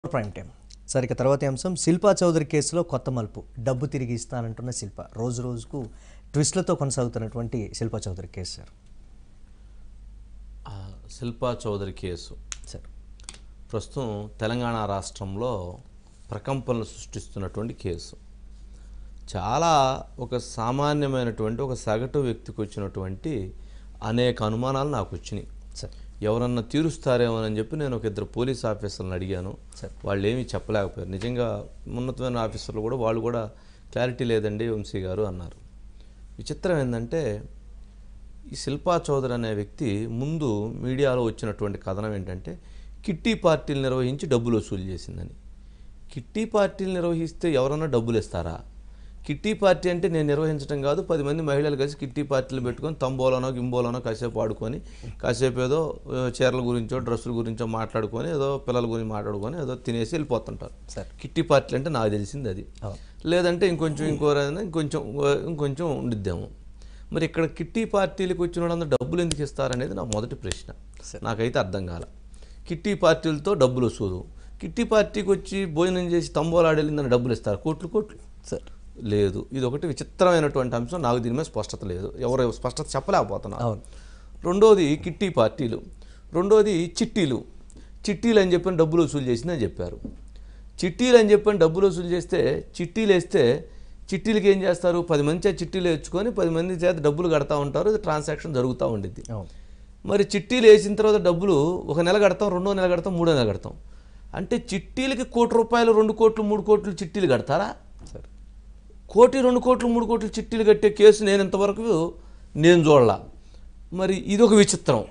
Prime time సరే ఇక తర్వాతి అంశం శిల్పా చౌదరి కేసులో కొత్త మలుపు డబ్బు తిరిగి ఇస్తానంటున్న శిల్ప రోజు రోజుకు ట్విస్ట్లతో కొనసాగుతున్నటువంటి శిల్పా చౌదరి కేసు సార్ ఆ శిల్పా చౌదరి కేసు సార్ ప్రస్తుతం తెలంగాణ రాష్ట్రంలో ప్రకంపనలు సృష్టిస్తున్నటువంటి కేసు చాలా ఒక సామాన్యమైనటువంటి ఒక సగటు వ్యక్తికి వచ్చినటువంటి అనేక అనుమానాలు నాకు వచ్చినాయి సార్ ఎవరన్నా తీరుస్తారేమోనని చెప్పి నేను ఒక ఇద్దరు పోలీస్ ఆఫీసర్లను అడిగాను సరే. వాళ్ళు ఏమీ చెప్పలేకపోయారు నిజంగా ఉన్నతమైన ఆఫీసర్లు కూడా వాళ్ళు కూడా క్లారిటీ లేదండి వంశీ గారు అన్నారు విచిత్రం ఏంటంటే ఈ శిల్పా చౌదరి అనే వ్యక్తి ముందు మీడియాలో వచ్చినటువంటి కథనం ఏంటంటే కిట్టి పార్టీలు నిర్వహించి డబ్బులు వసూలు చేసిందని కిట్టి పార్టీలు నిర్వహిస్తే ఎవరన్నా డబ్బులు ఇస్తారా కిట్టి పార్టీ అంటే నేను నిర్వహించడం కాదు పది మంది మహిళలు కలిసి కిట్టి పార్టీలు పెట్టుకొని తంబోలోనో గింబోలోనో కాసేపు ఆడుకొని కాసేపు ఏదో ఆ, చీరల గురించో డ్రెస్సుల గురించో మాట్లాడుకొని ఏదో పిల్లల గురించి మాట్లాడుకొని ఏదో తినేసి వెళ్ళిపోతుంటారు సరే. కిట్టి పార్టీలు అంటే నాకు తెలిసింది అది అవును. లేదంటే ఇంకొంచెం ఇంకో ఏదైనా ఇంకొంచెం ఇంకొంచెం ఉండిద్దాము మరి ఇక్కడ కిట్టి పార్టీలకు వచ్చిన వాళ్ళందరూ డబ్బులు ఎందుకు ఇస్తారనేది నా మొదటి ప్రశ్న సరే. నాకైతే అర్థం కాల కిట్టి పార్టీలతో డబ్బులు వసూలు కిట్టి పార్టీకి వచ్చి భోజనం చేసి తంబోలాడెళ్ళిందని డబ్బులు ఇస్తారు కోట్లు కోట్లు సార్ లేదు ఇది ఒకటి విచిత్రమైనటువంటి అంశం నాకు దీని మీద స్పష్టత లేదు ఎవరు స్పష్టత చెప్పలేకపోతున్నారు అవును. రెండోది కిట్టి పార్టీలు రెండోది చిట్టీలు చిట్టీలు అని చెప్పని డబ్బులు వసూలు చేసిందని చెప్పారు చిట్టీలు అని చెప్పని డబ్బులు వసూలు చేస్తే చిట్టీలు వేస్తే చిట్టీలకి ఏం చేస్తారు పది మంది చేత చిట్టీలు వేసుకొని పది మంది చేత డబ్బులు కడతా ఉంటారు ట్రాన్సాక్షన్ జరుగుతూ ఉండిద్ది అవును మరి చిట్టీలు వేసిన తర్వాత డబ్బులు ఒక నెల కడతాం రెండో నెల కడతాం మూడో నెల కడతాం అంటే చిట్టీలకి కోటి రూపాయలు రెండు కోట్లు మూడు కోట్లు చిట్టీలు కడతారా సార్ కోటి రెండు కోట్లు మూడు కోట్లు చిట్టీలు కట్టే కేసు నేను ఇంతవరకు నేను చూడలా మరి ఇదొక విచిత్రం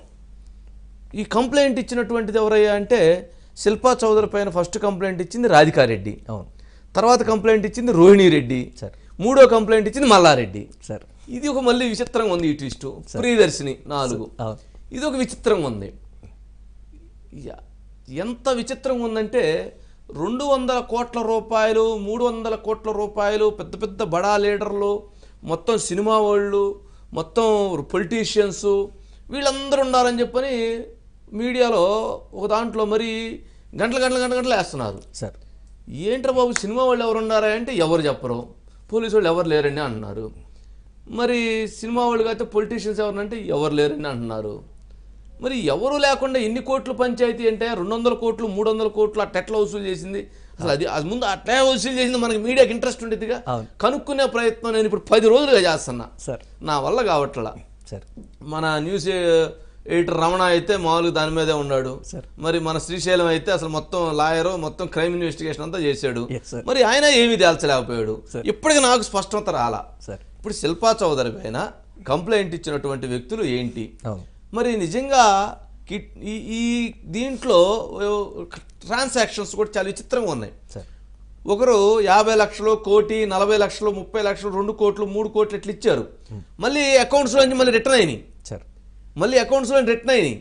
ఈ కంప్లైంట్ ఇచ్చినటువంటిది ఎవరయ్యా అంటే శిల్పా చౌదరి పైన ఫస్ట్ కంప్లైంట్ ఇచ్చింది రాధికారెడ్డి అవును తర్వాత కంప్లైంట్ ఇచ్చింది రోహిణి రెడ్డి సరే. మూడో కంప్లైంట్ ఇచ్చింది మల్లారెడ్డి సార్ ఇది ఒక మళ్ళీ విచిత్రంగా ఉంది ఈ ట్విస్ట్ ప్రియదర్శిని నాలుగు అవును ఇది ఒక విచిత్రంగా ఉంది య- ఎంత విచిత్రంగా ఉందంటే రెండు వందల కోట్ల రూపాయలు మూడు వందల కోట్ల రూపాయలు పెద్ద పెద్ద బడా లీడర్లు మొత్తం సినిమా వాళ్ళు మొత్తం పొలిటీషియన్స్ వీళ్ళందరూ ఉండాలని చెప్పని మీడియాలో ఒక దాంట్లో మరి గంటల గంటల గంటల గంటలు వేస్తున్నారు సార్ ఏంట్రా బాబు సినిమా వాళ్ళు ఎవరు ఉన్నారా అంటే ఎవరు చెప్పరు పోలీసు వాళ్ళు ఎవరు లేరండి అంటున్నారు మరి సినిమా వాళ్ళు అయితే పొలిటీషియన్స్ ఎవరంటే ఎవరు లేరండి అంటున్నారు మరి ఎవరు లేకుండా ఎన్ని కోట్లు పంచాయతీ అంటే రెండు వందల కోట్లు మూడు వందల కోట్లు అట్ట ఎట్లా వసూలు చేసింది అసలు అది అది ముందు అట్లా వసూలు చేసింది మనకి మీడియాకి ఇంట్రెస్ట్ ఉండేదిగా అవును. కనుక్కునే ప్రయత్నం నేను ఇప్పుడు పది రోజులుగా చేస్తున్నా సార్ నా వల్ల కావట్లా సార్ మన న్యూస్ ఎడిటర్ రమణ అయితే మామూలుగా దాని మీదే ఉన్నాడు సార్. మరి మన శ్రీశైలం అయితే అసలు మొత్తం లాయర్ మొత్తం క్రైమ్ ఇన్వెస్టిగేషన్ అంతా చేశాడు Yes, sir. మరి ఆయన ఏమీ తేల్చలేకపోయాడు Sir. ఇప్పటికి నాకు స్పష్టత రాలా సార్ ఇప్పుడు శిల్పా చౌదరి పైన కంప్లైంట్ ఇచ్చినటువంటి వ్యక్తులు ఏంటి అవును మరి నిజంగా కిట్- ఈ ఈ దీంట్లో ట్రాన్సాక్షన్స్ కూడా చాలా విచిత్రంగా ఉన్నాయి సార్ ఒకరు యాభై లక్షలు కోటి నలభై లక్షలు ముప్పై లక్షలు రెండు కోట్లు మూడు కోట్లు ఇట్లా ఇచ్చారు మళ్ళీ అకౌంట్స్లో నుంచి మళ్ళీ రిటర్న్ అయినాయి సార్ మళ్ళీ అకౌంట్స్లో రిటర్న్ అయినాయి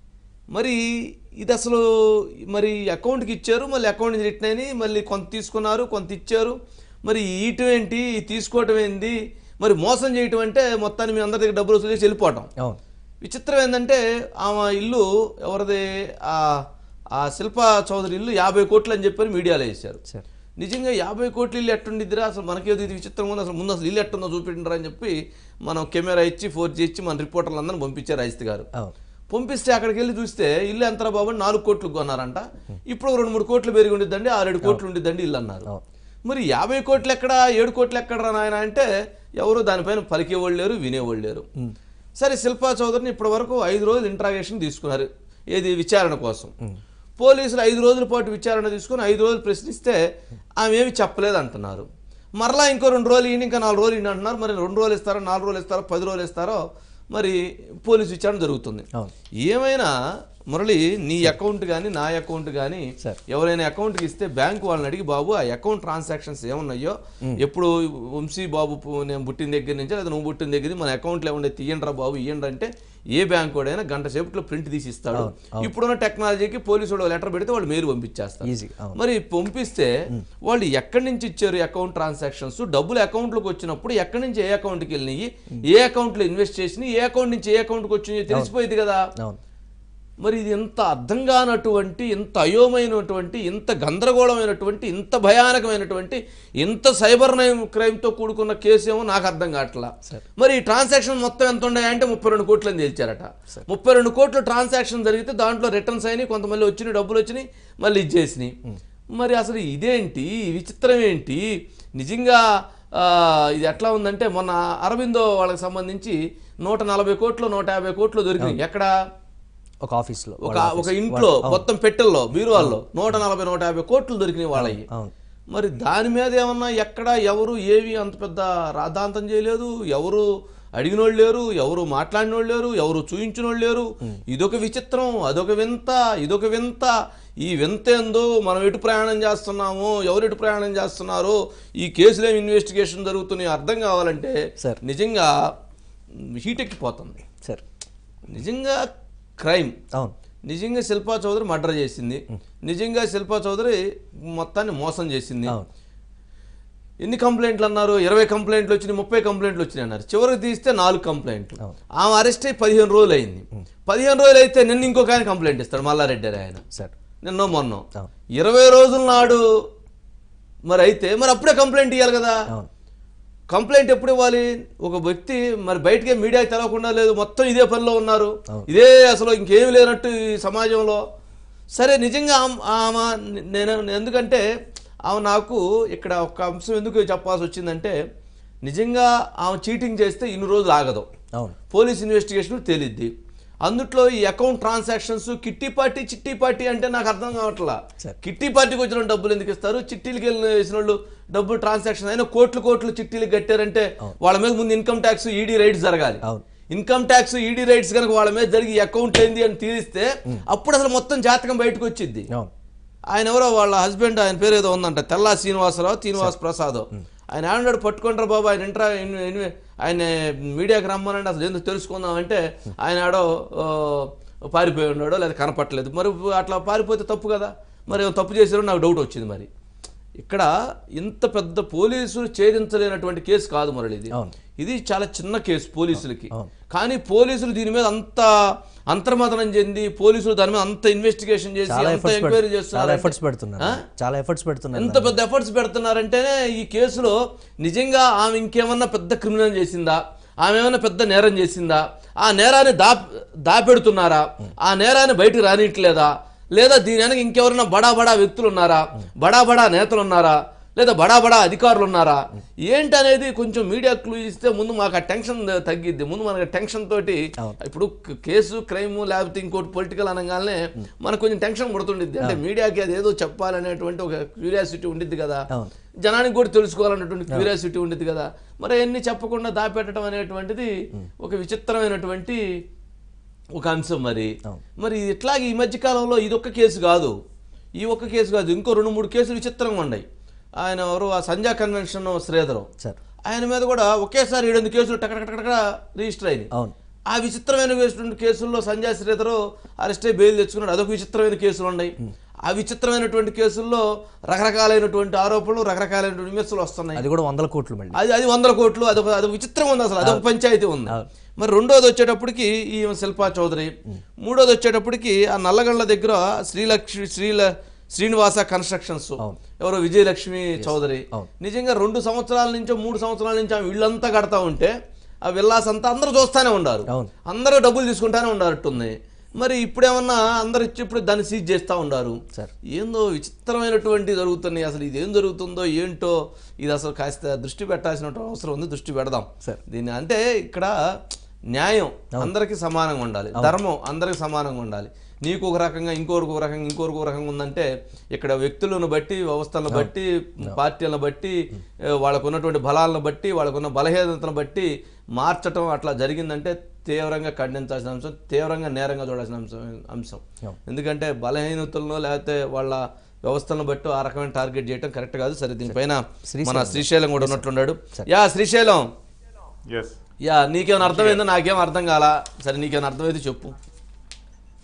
మరి ఇది అసలు మరి అకౌంట్కి ఇచ్చారు మళ్ళీ అకౌంట్ నుంచి రిటర్న్ అయినాయి మళ్ళీ కొంత తీసుకున్నారు కొంత ఇచ్చారు మరి ఈయటం ఏంటి తీసుకోవటం ఏంటి మరి మోసం చేయటం అంటే మొత్తాన్ని మీ అందరి దగ్గర డబ్బులు వసూలు చేసి వెళ్ళిపోవటం అవును విచిత్రం ఏంటంటే ఆమె ఇల్లు ఎవరిది ఆ ఆ శిల్పా చౌదరి ఇల్లు యాభై కోట్లు అని చెప్పని మీడియాలో వేశారు సార్ నిజంగా యాభై కోట్ల ఇల్లు ఎట్టుండిద్దిరా అసలు మనకేదో ఇది విచిత్రంగా ఉంది అసలు ముందు అసలు ఇల్లు ఎట్టుందో చూపించరా అని చెప్పి మనం కెమెరా ఇచ్చి ఫోర్ ఇచ్చి మన రిపోర్టర్లు అందరిని పంపించారు అజిత్ గారు అవును పంపిస్తే అక్కడికి వెళ్ళి చూస్తే ఇల్లు ఎంతరా బాబు అని నాలుగు కోట్లు కొన్నారంట ఇప్పుడు ఒక రెండు మూడు కోట్లు పెరిగి ఉండిద్దండి ఆరేడు కోట్లు ఉండిద్దండి ఇల్లు అన్నారు అవును. మరి యాభై కోట్లు ఎక్కడ ఏడు కోట్లు ఎక్కడరా నాయన అంటే ఎవరు దానిపైన పలికేవాళ్ళు లేరు వినేవాళ్ళు లేరు సరే శిల్పా చౌదరిని ఇప్పటి వరకు ఐదు రోజులు ఇంట్రాగేషన్ తీసుకున్నారు ఏది విచారణ కోసం పోలీసులు ఐదు రోజుల పాటు విచారణ తీసుకుని ఐదు రోజులు ప్రశ్నిస్తే ఆమె ఏమి చెప్పలేదు అంటున్నారు మరలా ఇంకో రెండు రోజులు ఈయన ఇంకా నాలుగు రోజులు ఈయన అంటున్నారు మరి రెండు రోజులు ఇస్తారో నాలుగు రోజులు ఇస్తారో పది రోజులు ఇస్తారో మరి పోలీసు విచారణ జరుగుతుంది అవును. ఏమైనా మురళి నీ అకౌంట్ కానీ నా అకౌంట్ కానీ సార్. ఎవరైనా అకౌంట్కి ఇస్తే బ్యాంక్ వాళ్ళని అడిగి బాబు ఆ అకౌంట్ ట్రాన్సాక్షన్స్ ఏమున్నాయో ఎప్పుడు వంశీ బాబు పు- నేను పుట్టిన దగ్గర నుంచి లేదా నువ్వు పుట్టిన దగ్గర నుంచి మన అకౌంట్లో ఏముండే తీయండిరా బాబు ఇయ్యండి అంటే ఏ బ్యాంక్ వాడైనా గంట సేపట్లో ప్రింట్ తీసి ఇస్తాడు ఇప్పుడున్న టెక్నాలజీకి పోలీసు వాళ్ళు లెటర్ పెడితే వాళ్ళు మేలు పంపించేస్తారు ఈజీ అవును మరి పంపిస్తే వాళ్ళు ఎక్కడి నుంచి ఇచ్చారు అకౌంట్ ట్రాన్సాక్షన్స్ డబ్బులు అకౌంట్లోకి వచ్చినప్పుడు ఎక్కడి నుంచి ఏ అకౌంట్కి వెళ్ళినాయి ఏ అకౌంట్లో ఇన్వెస్ట్ చేసినాయి ఏ అకౌంట్ నుంచి ఏ అకౌంట్కి వచ్చినాయో తెలిసిపోయింది కదా అవును మరి ఇది ఎంత అర్థం కానటువంటి ఇంత అయోమైనటువంటి ఇంత గందరగోళమైనటువంటి ఇంత భయానకమైనటువంటి ఇంత సైబర్ నైమ్ క్రైమ్తో కూడుకున్న కేసు ఏమో నాకు అర్థం కావట్లా మరి ఈ ట్రాన్సాక్షన్ మొత్తం ఎంత ఉన్నాయంటే ముప్పై రెండు కోట్లు అని తేల్చారట ముప్పై రెండు కోట్లు ట్రాన్సాక్షన్ జరిగితే దాంట్లో రిటర్న్స్ అయినాయి కొంతమంది వచ్చినాయి డబ్బులు వచ్చినాయి మళ్ళీ ఇచ్చేసినాయి మరి అసలు ఇదేంటి ఈ విచిత్రం ఏంటి నిజంగా ఆ, ఇది ఎట్లా ఉందంటే మొన్న అరవిందో వాళ్ళకి సంబంధించి నూట నలభై కోట్లు నూట యాభై కోట్లు దొరికినాయి ఎక్కడ ఒక ఆఫీస్లో ఒక ఒక ఇంట్లో మొత్తం పెట్టెల్లో బీరువాల్లో నూట నలభై నూట యాభై కోట్లు దొరికినాయి వాళ్ళవి అవును మరి దాని మీద ఏమన్నా ఎక్కడ ఎవరు ఏవి అంత పెద్ద రాద్ధాంతం చేయలేదు ఎవరు అడిగినోళ్ళు లేరు ఎవరు మాట్లాడినోళ్ళు లేరు ఎవరు చూయించినోళ్ళు లేరు ఇదొక విచిత్రం అదొక వింత ఇదొక వింత ఈ వింత ఏందో మనం ఎటు ప్రయాణం చేస్తున్నాము ఎవరు ఎటు ప్రయాణం చేస్తున్నారో ఈ కేసులో ఏమి ఇన్వెస్టిగేషన్ జరుగుతున్నాయి అర్థం కావాలంటే సార్. నిజంగా హీట్ ఎక్కిపోతుంది సార్ నిజంగా క్రైమ్ అవును నిజంగా శిల్పా చౌదరి మర్డర్ చేసింది నిజంగా శిల్పా చౌదరి మొత్తాన్ని మోసం చేసింది అవును ఎన్ని కంప్లైంట్లు అన్నారు ఇరవై కంప్లైంట్లు వచ్చినాయి ముప్పై కంప్లైంట్లు వచ్చినాయి అన్నారు చివరికి తీస్తే నాలుగు కంప్లైంట్లు అవును. ఆమె అరెస్ట్ అయ్యి పదిహేను రోజులు అయింది పదిహేను రోజులు అయితే నిన్న ఇంకొక ఆయన కంప్లైంట్ ఇస్తాడు మల్లారెడ్డి అని ఆయన సార్ నిన్నో మొన్న అవును. ఇరవై రోజుల నాడు మరి అయితే మరి అప్పుడే కంప్లైంట్ ఇవ్వాలి కదా అవును కంప్లైంట్ ఎప్పుడు ఇవ్వాలి ఒక వ్యక్తి మరి బయటకే మీడియాకి తెలవకుండా లేదు మొత్తం ఇదే పనిలో ఉన్నారు అవును. ఇదే అసలు ఇంకేమి లేనట్టు ఈ సమాజంలో సరే నిజంగా ఆమె- ఆమె నేను ఎందుకంటే ఆమె నాకు ఇక్కడ ఒక అంశం ఎందుకు చెప్పాల్సి వచ్చిందంటే నిజంగా ఆమె చీటింగ్ చేస్తే ఇన్ని రోజులు ఆగదు అవును పోలీస్ ఇన్వెస్టిగేషన్ తేలిద్ది అందుట్లో ఈ అకౌంట్ ట్రాన్సాక్షన్స్ కిట్టి పార్టీ చిట్టి పార్టీ అంటే నాకు అర్థం కావట్లా సరే. కిట్టి పార్టీకి వచ్చిన వాళ్ళు డబ్బులు ఎందుకు ఇస్తారు చిట్టీలకి వెళ్ళిన వేసిన వాళ్ళు డబ్బులు ట్రాన్సాక్షన్ అయినా కోట్లు కోట్లు చిట్టీలు కట్టారంటే వాళ్ళ మీద ముందు ఇన్కమ్ ట్యాక్స్ ఈడీ రైడ్స్ జరగాలి అవును ఇన్కమ్ ట్యాక్స్ ఈడీ రైట్స్ కనుక వాళ్ళ మీద జరిగి అకౌంట్ ఏంది అని తీరిస్తే అప్పుడు అసలు మొత్తం జాతకం బయటకు వచ్చింది అవును ఆయన ఎవరో వాళ్ళ హస్బెండ్ ఆయన పేరు ఏదో ఉందంట తెల్లా శ్రీనివాసరావు శ్రీనివాస్ ప్రసాద్ ఆయన ఏమన్నాడు పట్టుకుంటారు బాబు ఆయన ఇంట్రా ఇన్- ఇన్- ఆయన మీడియాకి రమ్మనండి అసలు ఎందుకు తెలుసుకుందాం అంటే ఆయన ఆడో ఆ, పారిపోయి ఉన్నాడో లేదా కనపట్టలేదు మరి అట్లా పారిపోతే తప్పు కదా మరి ఏమో తప్పు చేశారో నాకు డౌట్ వచ్చింది మరి ఇక్కడ ఇంత పెద్ద పోలీసులు ఛేదించలేనటువంటి కేసు కాదు మురళి ఇది అవును. ఇది చాలా చిన్న కేసు పోలీసులకి అవును. కానీ పోలీసులు దీని మీద అంత అంతర్మతనం చెంది పోలీసులు దాని మీద అంత ఇన్వెస్టిగేషన్ చేసి చాలా అంత ఎఫర్ట్స్ ఎంక్వైరీ చాలా చేస్తున్నారు ఎఫర్ట్స్ పెడుతున్నారు చాలా ఎఫర్ట్స్ పెడుతున్నారు ఎంత పెద్ద ఎఫర్ట్స్ పెడుతున్నారంటేనే ఈ కేసులో నిజంగా ఆమె ఇంకేమన్నా పెద్ద క్రిమినల్ చేసిందా ఆమె ఏమైనా పెద్ద నేరం చేసిందా ఆ నేరాన్ని దా దాపెడుతున్నారా ఆ నేరాన్ని బయటకు రానియట్లేదా లేదా దీని వెనక ఇంకెవరైనా బడా బడా వ్యక్తులు ఉన్నారా బడా బడా నేతలు ఉన్నారా లేదా బడా బడా అధికారులు ఉన్నారా ఏంటి అనేది కొంచెం మీడియా క్లూ ఇస్తే ముందు మాకు ఆ టెన్షన్ తగ్గిద్ది ముందు మనకి టెన్షన్ తోటి ఇప్పుడు క- కేసు క్రైమ్ లేకపోతే ఇంకోటి పొలిటికల్ అనగానే మనకు కొంచెం టెన్షన్ పడుతుండిద్ది అంటే మీడియాకి అది ఏదో చెప్పాలనేటువంటి ఒక క్యూరియాసిటీ ఉండిద్ది కదా అవును. జనానికి కూడా తెలుసుకోవాలన్నటువంటి క్యూరియాసిటీ ఉండిద్ది కదా మరి అన్ని చెప్పకుండా దాపెట్టడం అనేటువంటిది ఒక విచిత్రమైనటువంటి ఒక అంశం మరి మరి ఇట్లాగే ఈ మధ్య కాలంలో ఇదొక్క కేసు కాదు ఈ ఒక్క కేసు కాదు ఇంకో రెండు మూడు కేసులు విచిత్రంగా ఉన్నాయి ఆయన ఎవరు ఆ సంధ్యా కన్వెన్షన్ శ్రీధరం సార్ ఆయన మీద కూడా ఒకేసారి ఏడెనిమిది కేసులు టకటకటక రిజిస్టర్ అయినాయి అవును ఆ విచిత్రమైన వేసినటువంటి కేసుల్లో సంజయ్ శ్రీధరు అరెస్ట్ అయ్యి బెయిల్ తెచ్చుకున్నాడు అదొక విచిత్రమైన కేసులు ఉన్నాయి ఆ విచిత్రమైనటువంటి కేసుల్లో రకరకాలైనటువంటి ఆరోపణలు రకరకాలైనటువంటి విమర్శలు వస్తున్నాయి అది కూడా వందల కోట్లు మళ్ళీ అది అది వందల కోట్లు అదొక అదొక విచిత్రం ఉంది అసలు అదొక పంచాయతీ ఉంది మరి రెండోది వచ్చేటప్పటికి ఈ శిల్పా చౌదరి మూడోది వచ్చేటప్పటికి ఆ నల్లగండ్ల దగ్గర శ్రీలక్ష్మి శ్రీల శ్రీనివాస కన్స్ట్రక్షన్స్ ఎవరో విజయలక్ష్మి చౌదరి నిజంగా రెండు సంవత్సరాల నుంచో మూడు సంవత్సరాల నుంచి ఆమె ఇళ్ళంతా కడతా ఉంటే ఆ విల్లాస్ అంతా అందరూ చూస్తానే ఉండారు అవును. అందరూ డబ్బులు తీసుకుంటానే ఉండారట్టుంది మరి ఇప్పుడేమన్నా అందరు ఇచ్చి ఇప్పుడు దాన్ని సీజ్ చేస్తూ ఉండారు సార్. ఏందో విచిత్రమైనటువంటి జరుగుతున్నాయి అసలు ఇది ఏం జరుగుతుందో ఏంటో ఇది అసలు కాస్త దృష్టి పెట్టాల్సిన అవసరం ఉంది దృష్టి పెడదాం సార్. దీన్ని అంటే ఇక్కడ న్యాయం అందరికీ సమానంగా ఉండాలి ధర్మం అందరికీ సమానంగా ఉండాలి నీకు ఒక రకంగా ఇంకోరికి ఒక రకంగా ఇంకోరికి ఒక రకంగా ఉందంటే ఇక్కడ వ్యక్తులను బట్టి వ్యవస్థలను బట్టి పార్టీలను బట్టి ఏ, వాళ్ళకు ఉన్నటువంటి బలాలను బట్టి వాళ్ళకున్న బలహీనతలను బట్టి మార్చటం అట్లా జరిగిందంటే తీవ్రంగా ఖండించాల్సిన అంశం తీవ్రంగా నేరంగా చూడాల్సిన అంశం అంశం ఎందుకంటే బలహీనతలను లేకపోతే వాళ్ళ వ్యవస్థలను బట్టి ఆ రకమైన టార్గెట్ చేయడం కరెక్ట్ కాదు సరే దీనిపైన మన శ్రీశైలం కూడా ఉన్నట్లున్నాడు యా శ్రీశైలం ఎస్ యా నీకేమైనా అర్థమైందో నాకేం అర్థం కాలా సరే నీకేమైనా అర్థమైతే చెప్పు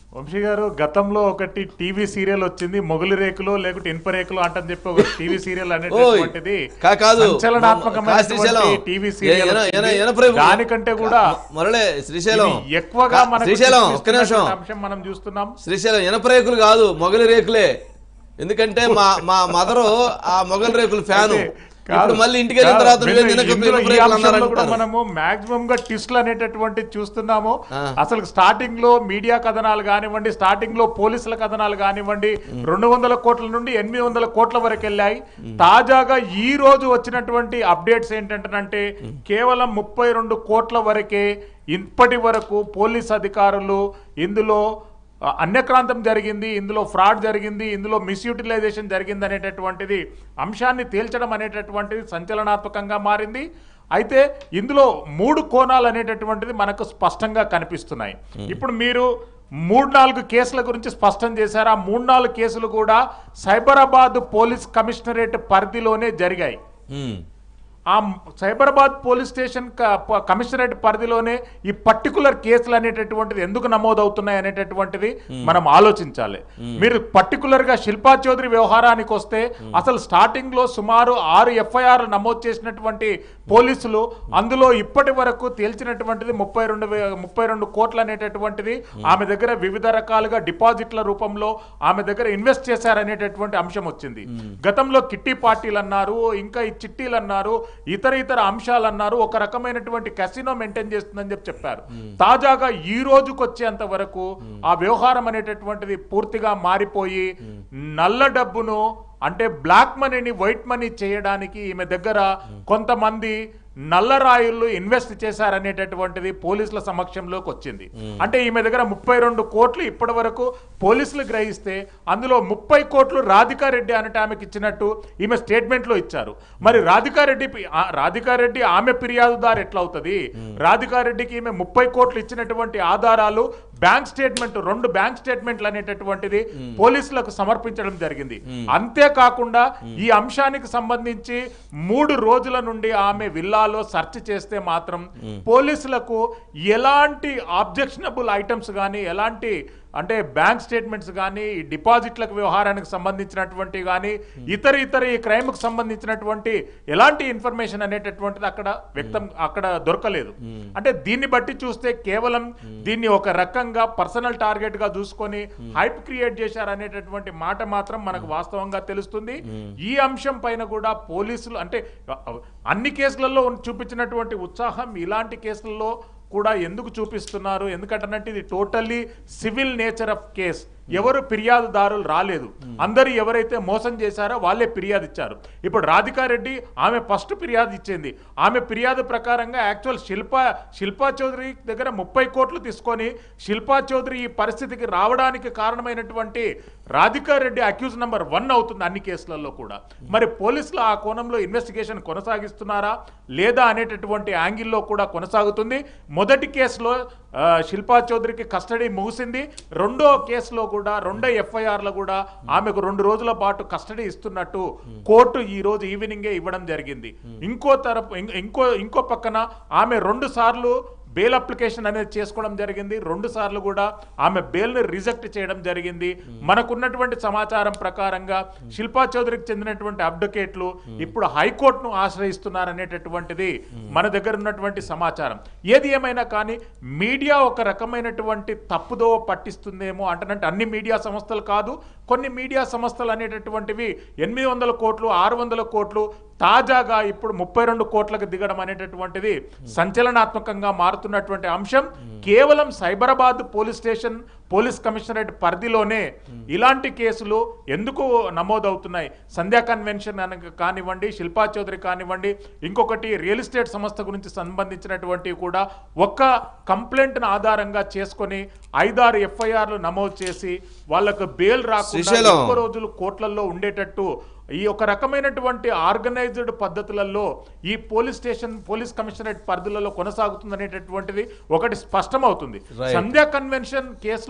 వంశీ గారు గతంలో ఒకటి టీవీ సీరియల్ వచ్చింది మొగులి రేకులు లేకుంటే ఇనుప రేకులు అంటని చెప్పి ఒక టీవీ సీరియల్ అనేటటువంటిది కా- కాదు సంచలనాత్మకమైనటువంటి శ్రీశైలం. టీవీ ఏ- సీరియల్ ఎన- ఎన- వచ్చింది. ఎనపరేపు- దానికంటే కూడా మురళే శ్రీశైలం ఇది ఎక్కువగా కా- మనకు శ్రీశైలం ఒక్క నిమిషం చూపిస్తున్నటువంటి అంశం మనం చూస్తున్నాం శ్రీశైలం ఇనప రేకులు కాదు మొగలి రేకులే ఎందుకంటే మా మా మదరు ఆ మొగలి రేకులు ఫ్యాను అయితే ఇప్పుడు కాదు. మళ్ళీ ఇంటికి వెళ్ళిన కాదు. తర్వాత వీళ్ళు నువ్వే తినక ఇందులో ఇనుప ఈ రేకులు అంశంలో అన్నారు కూడా అంటారు. మనము మాక్సిమం గా టిస్ట్లు అనేటటువంటి చూస్తున్నాము ఆ. అసలు స్టార్టింగ్ లో మీడియా కథనాలు కానివ్వండి స్టార్టింగ్ లో పోలీసుల కథనాలు కానివ్వండి రెండు వందల కోట్ల నుండి ఎనిమిది వందల కోట్ల వరకు వెళ్ళాయి తాజాగా ఈ రోజు వచ్చినటువంటి అప్డేట్స్ ఏంటంటే కేవలం ముప్పై రెండు కోట్ల వరకే ఇప్పటి వరకు పోలీస్ అధికారులు ఇందులో ఆ, అన్యక్రాంతం జరిగింది ఇందులో ఫ్రాడ్ జరిగింది ఇందులో మిస్యూటిలైజేషన్ జరిగింది అనేటటువంటిది అంశాన్ని తేల్చడం అనేటటువంటిది సంచలనాత్మకంగా మారింది అయితే ఇందులో మూడు కోణాలు అనేటటువంటిది మనకు స్పష్టంగా కనిపిస్తున్నాయి ఇప్పుడు మీరు మూడు నాలుగు కేసుల గురించి స్పష్టం చేశారు ఆ మూడు నాలుగు కేసులు కూడా సైబరాబాద్ పోలీస్ కమిషనరేట్ పరిధిలోనే జరిగాయి ఉమ్. ఆ సైబరాబాద్ పోలీస్ స్టేషన్ క- ప- కమిషనరేట్ పరిధిలోనే ఈ పర్టికులర్ కేసులు అనేటటువంటిది ఎందుకు నమోదవుతున్నాయి అనేటటువంటిది మనం ఆలోచించాలి మీరు పర్టికులర్ గా శిల్పా చౌదరి వ్యవహారానికి వస్తే అసలు స్టార్టింగ్ లో సుమారు ఆరు ఎఫ్ఐఆర్ నమోదు చేసినటువంటి పోలీసులు అందులో ఇప్పటి వరకు తేల్చినటువంటిది ముప్పై రెండు వే- ముప్పై రెండు కోట్లు అనేటటువంటిది ఆమె దగ్గర వివిధ రకాలుగా డిపాజిట్ల రూపంలో ఆమె దగ్గర ఇన్వెస్ట్ చేశారనేటటువంటి అంశం వచ్చింది గతంలో కిట్టి పార్టీలు అన్నారు ఇంకా ఈ చిట్టీలు అన్నారు ఇతర ఇతర అంశాలు అన్నారు ఒక రకమైనటువంటి కసినో మెయింటైన్ చేస్తుందని చెప్పి చెప్పారు తాజాగా ఈ రోజుకి వచ్చేంత వరకు ఆ వ్యవహారం అనేటటువంటిది పూర్తిగా మారిపోయి నల్ల డబ్బును అంటే బ్లాక్ మనీని వైట్ మనీ చేయడానికి ఈమె దగ్గర కొంతమంది నల్ల రాయుళ్ళు ఇన్వెస్ట్ చేశారనేటటువంటిది పోలీసుల సమక్షంలోకి వచ్చింది అంటే ఈమె దగ్గర ముప్పై రెండు కోట్లు ఇప్పటి వరకు పోలీసులు గ్రహిస్తే అందులో ముప్పై కోట్లు రాధికారెడ్డి అనట ఆమెకి ఇచ్చినట్టు ఈమె స్టేట్మెంట్ లో ఇచ్చారు మరి రాధికారెడ్డి పి- ఆ రాధికారెడ్డి ఆమె ఫిర్యాదుదారు ఎట్లా అవుతుంది రాధికారెడ్డికి ఈమె ముప్పై కోట్లు ఇచ్చినటువంటి ఆధారాలు బ్యాంక్ స్టేట్మెంట్ రెండు బ్యాంక్ స్టేట్మెంట్లు అనేటటువంటిది పోలీసులకు సమర్పించడం జరిగింది అంతేకాకుండా ఈ అంశానికి సంబంధించి మూడు రోజుల నుండి ఆమె విల్లాలో సెర్చ్ చేస్తే మాత్రం పోలీసులకు ఎలాంటి ఆబ్జెక్షనబుల్ ఐటమ్స్ కానీ ఎలాంటి అంటే బ్యాంక్ స్టేట్మెంట్స్ కానీ ఈ డిపాజిట్లకు వ్యవహారానికి సంబంధించినటువంటి కానీ ఇతర ఇతర ఈ క్రైమ్కి సంబంధించినటువంటి ఎలాంటి ఇన్ఫర్మేషన్ అనేటటువంటిది అక్కడ వ్యక్తం అక్కడ దొరకలేదు అంటే దీన్ని బట్టి చూస్తే కేవలం దీన్ని ఒక రకంగా పర్సనల్ టార్గెట్ గా చూసుకొని హైప్ క్రియేట్ చేశారనేటటువంటి మాట మాత్రం మనకు వాస్తవంగా తెలుస్తుంది ఈ అంశం పైన కూడా పోలీసులు అంటే అన్ని కేసులలో ఉన్న- చూపించినటువంటి ఉత్సాహం ఇలాంటి కేసులలో కూడా ఎందుకు చూపిస్తున్నారు ఎందుకంటే ఇది totally civil nature of case ఎవరు ఫిర్యాదుదారులు రాలేదు అందరూ ఎవరైతే మోసం చేశారో వాళ్ళే ఫిర్యాదు ఇచ్చారు ఇప్పుడు రాధికారెడ్డి ఆమె ఫస్ట్ ఫిర్యాదు ఇచ్చింది ఆమె ఫిర్యాదు ప్రకారంగా యాక్చువల్ శిల్పా శిల్పా చౌదరి దగ్గర ముప్పై కోట్లు తీసుకొని శిల్పా చౌదరి ఈ పరిస్థితికి రావడానికి కారణమైనటువంటి రాధికారెడ్డి అక్యూజ్ నంబర్ వన్ అవుతుంది అన్ని కేసులలో కూడా మరి పోలీసులు ఆ కోణంలో ఇన్వెస్టిగేషన్ కొనసాగిస్తున్నారా లేదా అనేటటువంటి యాంగిల్లో కూడా కొనసాగుతుంది మొదటి కేసులో ఆ, శిల్పా చౌదరికి కస్టడీ ముగిసింది రెండో కేసులో కూడా రెండో ఎఫ్ఐఆర్లో కూడా ఆమెకు రెండు రోజుల పాటు కస్టడీ ఇస్తున్నట్టు కోర్టు ఈ రోజు ఈవినింగే ఇవ్వడం జరిగింది ఇంకో తరపు ఇం- ఇంకో ఇంకో పక్కన ఆమె రెండు సార్లు బెయిల్ అప్లికేషన్ అనేది చేసుకోవడం జరిగింది రెండు సార్లు కూడా ఆమె బెయిల్ని రిజెక్ట్ చేయడం జరిగింది మనకున్నటువంటి సమాచారం ప్రకారంగా శిల్పా చౌదరికి చెందినటువంటి అడ్వకేట్లు ఇప్పుడు హైకోర్టును ఆశ్రయిస్తున్నారనేటటువంటిది మన దగ్గర ఉన్నటువంటి సమాచారం ఏది ఏమైనా కానీ మీడియా ఒక రకమైనటువంటి తప్పుదో పట్టిస్తుందేమో అంటనంటే అన్ని మీడియా సంస్థలు కాదు కొన్ని మీడియా సంస్థలు అనేటటువంటివి ఎనిమిది వందల కోట్లు ఆరు వందల కోట్లు తాజాగా ఇప్పుడు ముప్పై రెండు కోట్లకు దిగడం అనేటటువంటిది సంచలనాత్మకంగా మారుతున్నటువంటి అంశం కేవలం Cyberabad police station police commissionerate పరిధిలోనే ఇలాంటి కేసులు ఎందుకు నమోదవుతున్నాయి సంధ్యా కన్వెన్షన్ అనక కానివ్వండి శిల్పా చౌదరి కానివ్వండి ఇంకొకటి రియల్ ఎస్టేట్ సంస్థ గురించి సంబంధించినటువంటి కూడా ఒక్క కంప్లైంట్ను ఆధారంగా చేసుకొని ఐదారు ఎఫ్ఐఆర్లు నమోదు చేసి వాళ్ళకు బెయిల్ రాకుండా శ్రీశైలం. ఎక్కువ రోజులు కోట్లలో ఉండేటట్టు ఈ ఒక రకమైనటువంటి ఆర్గనైజ్డ్ పద్ధతులలో ఈ పోలీస్ స్టేషన్ పోలీస్ కమిషనరేట్ పరిధులలో కొనసాగుతుందనేటటువంటిది ఒకటి స్పష్టమవుతుంది Right. సంధ్యా కన్వెన్షన్ కేసులో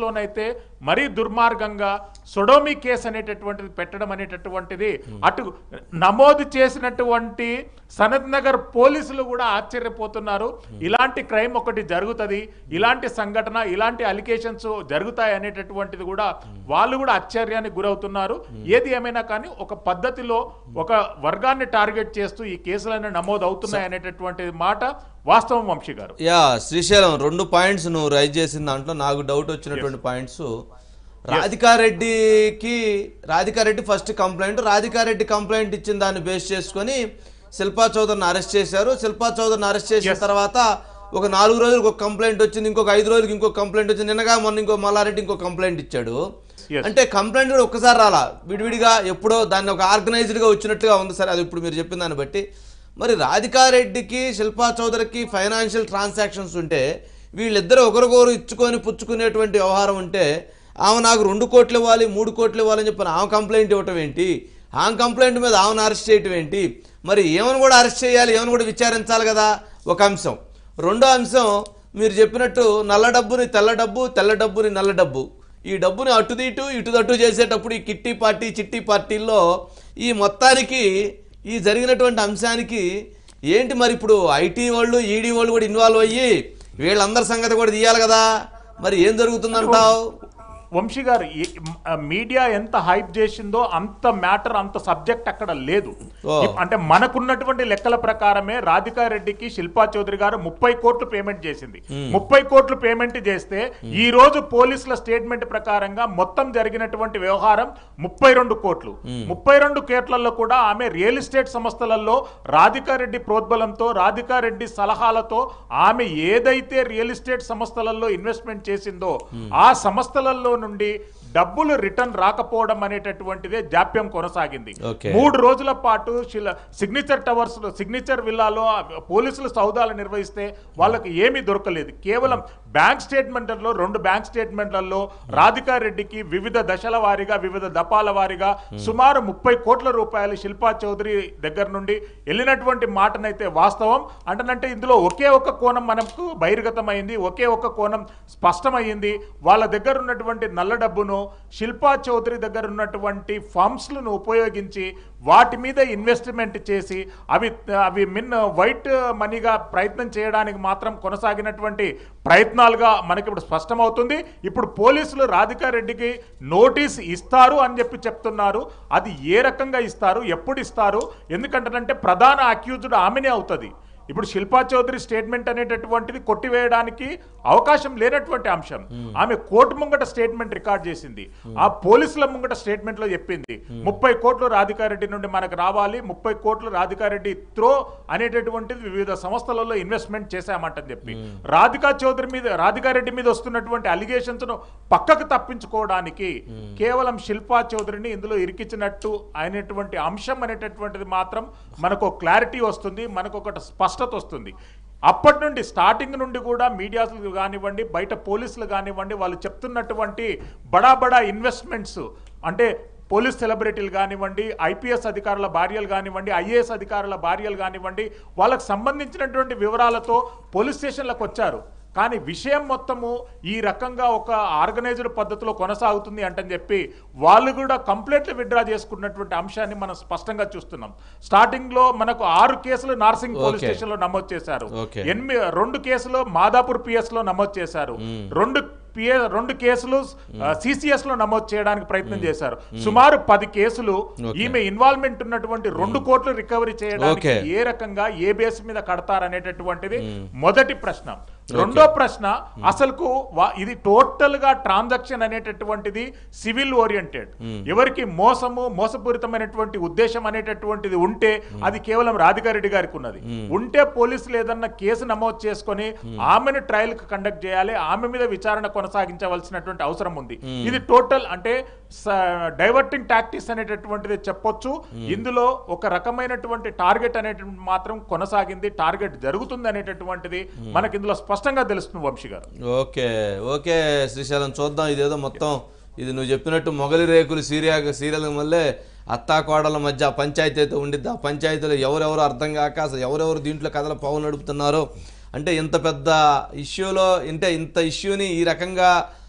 కేసులోనైతే మరీ దుర్మార్గంగా సొడోమి కేసు అనేటటువంటిది పెట్టడం అనేటటువంటిది అటు నమోదు చేసినటువంటి సనత్ నగర్ పోలీసులు కూడా ఆశ్చర్యపోతున్నారు ఇలాంటి క్రైమ్ ఒకటి జరుగుతుంది ఇలాంటి సంఘటన ఇలాంటి అలిగేషన్స్ జరుగుతాయి అనేటటువంటిది కూడా వాళ్ళు కూడా ఆశ్చర్యానికి గురవుతున్నారు ఏది ఏమైనా కానీ ఒక పద్ధతిలో ఒక వర్గాన్ని టార్గెట్ చేస్తూ ఈ కేసులన్నీ నమోదు అవుతున్నాయి అనేటటువంటి మాట వాస్తవం వంశీ గారు యా శ్రీశైలం రెండు పాయింట్స్ నువ్వు రైజ్ చేసిన దాంట్లో నాకు డౌట్ వచ్చినటువంటి పాయింట్స్ రాధికారెడ్డికి Radhika Reddy first complaint Radhika Reddy complaint ఇచ్చిన దాన్ని బేస్ చేసుకొని శిల్పా చౌదరిని అరెస్ట్ చేశారు శిల్పా చౌదరిని అరెస్ట్ చేసిన తర్వాత ఒక నాలుగు రోజులకు ఒక కంప్లైంట్ వచ్చింది ఇంకొక ఐదు రోజులకి ఇంకో కంప్లైంట్ వచ్చింది నిన్నగా మొన్న ఇంకో మల్లారెడ్డి ఇంకో కంప్లైంట్ ఇచ్చాడు Yes. అంటే కంప్లైంట్ కూడా ఒక్కసారి రాలా విడివిడిగా ఎప్పుడో దాన్ని ఒక ఆర్గనైజ్డ్గా వచ్చినట్టుగా ఉంది సరే అది ఇప్పుడు మీరు చెప్పిన దాన్ని బట్టి మరి రాధికారెడ్డికి శిల్పా చౌదరికి ఫైనాన్షియల్ ట్రాన్సాక్షన్స్ ఉంటే వీళ్ళిద్దరు ఒకరికొకరు ఇచ్చుకొని పుచ్చుకునేటువంటి వ్యవహారం ఉంటే ఆమె నాకు రెండు కోట్లు ఇవ్వాలి మూడు కోట్లు ఇవ్వాలని చెప్పి ఆమె కంప్లైంట్ ఇవ్వటం ఏంటి ఆమె కంప్లైంట్ మీద ఆమెను అరెస్ట్ చేయటం ఏంటి మరి ఏమని కూడా అరెస్ట్ చేయాలి ఏమని కూడా విచారించాలి కదా ఒక అంశం రెండో అంశం మీరు చెప్పినట్టు నల్ల డబ్బుని తెల్ల డబ్బు తెల్ల డబ్బుని నల్ల డబ్బు ఈ డబ్బుని అటుదిటు ఇటుదటు చేసేటప్పుడు ఈ కిట్టి పార్టీ చిట్టి పార్టీల్లో ఈ మొత్తానికి ఈ జరిగినటువంటి అంశానికి ఏంటి మరి ఇప్పుడు ఐటీ వాళ్ళు ఈడీ వాళ్ళు కూడా ఇన్వాల్వ్ అయ్యి వీళ్ళందరి సంగతి కూడా తీయాలి కదా మరి ఏం జరుగుతుందంటావు వంశీ గారు ఈ- మ- మీడియా ఎంత హైప్ చేసిందో అంత మ్యాటర్ అంత సబ్జెక్ట్ అక్కడ లేదు ఓ. ఇప్- అంటే మనకున్నటువంటి లెక్కల ప్రకారమే రాధికా రెడ్డికి శిల్పా చౌదరి గారు ముప్పై కోట్లు పేమెంట్ చేసింది ముప్పై కోట్లు పేమెంట్ చేస్తే ఈ రోజు పోలీసుల స్టేట్మెంట్ ప్రకారంగా మొత్తం జరిగినటువంటి వ్యవహారం ముప్పై రెండు కోట్లు ముప్పై రెండు కోట్లలో కూడా ఆమె రియల్ ఎస్టేట్ సంస్థలలో రాధికా రెడ్డి ప్రోద్బలంతో రాధికా రెడ్డి సలహాలతో ఆమె ఏదైతే రియల్ ఎస్టేట్ సంస్థలలో ఇన్వెస్ట్మెంట్ చేసిందో ఆ సంస్థలలో నుండి డబ్బులు రిటర్న్ రాకపోవడం అనేటటువంటిదే జాప్యం కొనసాగింది Okay. మూడు రోజుల పాటు శిల- సిగ్నేచర్ టవర్స్ లో సిగ్నేచర్ విల్లాలో ఆ పోలీసులు సౌదాలు నిర్వహిస్తే వాళ్ళకి ఏమీ దొరకలేదు కేవలం బ్యాంక్ స్టేట్మెంట్లలో రెండు బ్యాంక్ స్టేట్మెంట్లలో రాధికా రెడ్డికి వివిధ దశల వారీగా వివిధ దపాల వారీగా సుమారు ముప్పై కోట్ల రూపాయలు శిల్పా చౌదరి దగ్గర నుండి వెళ్ళినటువంటి మాటనైతే వాస్తవం అంటనంటే ఇందులో ఒకే ఒక కోణం మనకు బహిర్గతమైంది ఒకే ఒక కోణం స్పష్టమైంది వాళ్ళ దగ్గర ఉన్నటువంటి నల్ల డబ్బును శిల్పా చౌదరి దగ్గర ఉన్నటువంటి ఫామ్స్లను ఉపయోగించి వాటి మీద ఇన్వెస్ట్మెంట్ చేసి అవి అవి మిన్ వైట్ మనీగా ప్రయత్నం చేయడానికి మాత్రం కొనసాగినటువంటి ప్రయత్నాలుగా మనకి ఇప్పుడు స్పష్టమవుతుంది ఇప్పుడు పోలీసులు రాధికా రెడ్డికి నోటీస్ ఇస్తారు అని చెప్పి చెప్తున్నారు అది ఏ రకంగా ఇస్తారు ఎప్పుడు ఇస్తారు ఎందుకంటే ప్రధాన అక్యూజ్డ్ ఆమెనే అవుతుంది ఇప్పుడు శిల్పా చౌదరి స్టేట్మెంట్ అనేటటువంటిది కొట్టివేయడానికి అవకాశం లేనటువంటి అంశం ఆమె కోర్టు ముంగట స్టేట్మెంట్ రికార్డ్ చేసింది ఆ పోలీసుల ముంగట స్టేట్మెంట్ లో చెప్పింది ముప్పై కోట్లు రాధికారెడ్డి నుండి మనకు రావాలి ముప్పై కోట్లు రాధికారెడ్డి త్రో అనేటటువంటిది వివిధ సంస్థలలో ఇన్వెస్ట్మెంట్ చేశామంటని చెప్పి రాధికా చౌదరి మీద రాధికారెడ్డి మీద వస్తున్నటువంటి అలిగేషన్స్ ను పక్కకు తప్పించుకోవడానికి కేవలం శిల్పా చౌదరిని ఇందులో ఇరికించినట్టు అయినటువంటి అంశం అనేటటువంటిది మాత్రం మనకు క్లారిటీ వస్తుంది మనకు ఒకటి స్పష్టత వస్తుంది అప్పటి నుండి స్టార్టింగ్ నుండి కూడా మీడియాలు కానివ్వండి బయట పోలీసులు కానివ్వండి వాళ్ళు చెప్తున్నటువంటి బడా బడా ఇన్వెస్ట్మెంట్స్ అంటే పోలీస్ సెలబ్రిటీలు కానివ్వండి ఐపీఎస్ అధికారుల భార్యలు కానివ్వండి ఐఏఎస్ అధికారుల భార్యలు కానివ్వండి వాళ్ళకు సంబంధించినటువంటి వివరాలతో పోలీస్ స్టేషన్లకు వచ్చారు కానీ విషయం మొత్తము ఈ రకంగా ఒక ఆర్గనైజ్డ్ పద్ధతిలో కొనసాగుతుంది అంటని చెప్పి వాళ్ళు కూడా కంప్లైంట్లు విత్డ్రా చేసుకున్నటువంటి అంశాన్ని మనం స్పష్టంగా చూస్తున్నాం స్టార్టింగ్ లో మనకు ఆరు కేసులు నార్సింగ్ పోలీస్ Okay. స్టేషన్ లో నమోదు చేశారు Okay. ఎనిమిది రెండు కేసులు మాదాపూర్ పిఎస్ లో నమోదు చేశారు రెండు పిఏ రెండు కేసులు సిసిఎస్ లో నమోదు చేయడానికి ప్రయత్నం చేశారు సుమారు పది కేసులు Okay. ఈమె ఇన్వాల్వ్మెంట్ ఉన్నటువంటి రెండు కోట్లు రికవరీ చేయడానికి Okay. ఏ రకంగా ఏ బేస్ మీద కడతారనేటటువంటిది మొదటి ప్రశ్న రెండో ప్రశ్న అసలుకు వా- ఇది టోటల్ గా ట్రాన్సాక్షన్ అనేటటువంటిది సివిల్ ఓరియంటెడ్ ఎవరికి మోసము మోసపూరితమైనటువంటి ఉద్దేశం అనేటటువంటిది ఉంటే అది కేవలం రాధికారెడ్డి గారికి ఉన్నది ఉంటే పోలీసులు ఏదన్నా కేసు నమోదు చేసుకొని ఆమెను ట్రయల్ కు కండక్ట్ చేయాలి ఆమె మీద విచారణ కొనసాగించవలసినటువంటి అవసరం ఉంది ఇది టోటల్ అంటే డైవర్టింగ్ టాక్టిక్స్ అనేటటువంటిది చెప్పొచ్చు ఇందులో ఒక రకమైనటువంటి టార్గెట్ అనేటువంటి మాత్రం కొనసాగింది టార్గెట్ జరుగుతుంది అనేటటువంటిది మనకి ఇందులో స్పష్టంగా తెలుస్తుంది వంశీ గారు ఓకే ఓకే శ్రీశైలం చూద్దాం ఇదేదో మొత్తం ఇది నువ్వు చెప్పినట్టు మొగలి రేకులు సీరియా సీరియల్ మళ్ళీ అత్తా కోడల మధ్య ఆ పంచాయతీ అయితే ఉండిద్ది ఆ పంచాయతీలో ఎవరెవరు అర్థం కాక అసలు ఎవరెవరు దీంట్లో కథల పావు నడుపుతున్నారో అంటే ఇంత పెద్ద ఇష్యూలో అంటే ఇంత ఇష్యూని ఈ రకంగా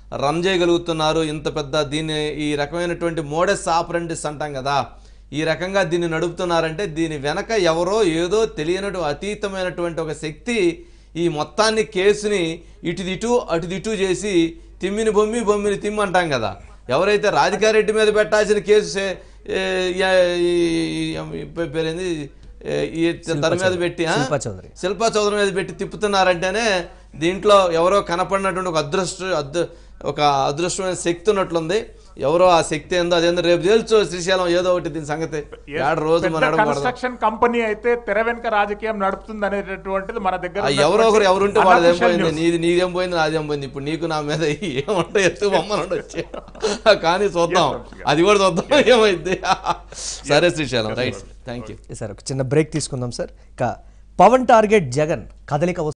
రన్ చేయగలుగుతున్నారు ఇంత పెద్ద దీన్ని ఈ రకమైనటువంటి మోడెస్ ఆపరెంటిస్ అంటాం కదా ఈ రకంగా దీన్ని నడుపుతున్నారంటే దీని వెనక ఎవరో ఏదో తెలియనటు అతీతమైనటువంటి ఒక శక్తి ఈ మొత్తాన్ని కేసుని ఇటుదిటు అటుదిటు చేసి తిమ్మిని బొమ్మి బొమ్మిని తిమ్మి అంటాం కదా ఎవరైతే రాధికారెడ్డి మీద పెట్టాల్సిన కేసు సే- ఏ, ఏ- ఈ- ఈ పేరేంది ఏ, ఈ తన మీద పెట్టి ఆ? శిల్పా చౌదరి. శిల్పా చౌదరి మీద పెట్టి తిప్పుతున్నారంటేనే దీంట్లో ఎవరో కనపడినటువంటి ఒక అదృష్ట అదృ ఒక అదృష్టమైన శక్తి ఉన్నట్లుంది ఎవరో ఆ శక్తి ఏందో అదేందో రేపు తెలుసు శ్రీశైలం ఏదో ఒకటి దీని సంగతి ఏడు రోజు మన నడుము పడదాం. కన్స్ట్రక్షన్ కంపెనీ అయితే తెర వెనుక రాజకీయం నడుపుతుంది అనేటటువంటిది మన దగ్గర ఆ ఎవరో ఒకరు ఎవరుంటే వాళ్ళది ఏం unofficial పోయింది news. నీది నీదేం పోయింది నాదేం పోయింది ఇప్పుడు నీకు నా మీద ఏమంటే ఎత్తు బొమ్మను వచ్చి కానీ చూద్దాం అది కూడా చూద్దాం ఏమైంది సరే Srisailam right thank you sir ఒక చిన్న బ్రేక్ తీసుకుందాం సార్ ఇక పవన్ టార్గెట్ జగన్ కదలిక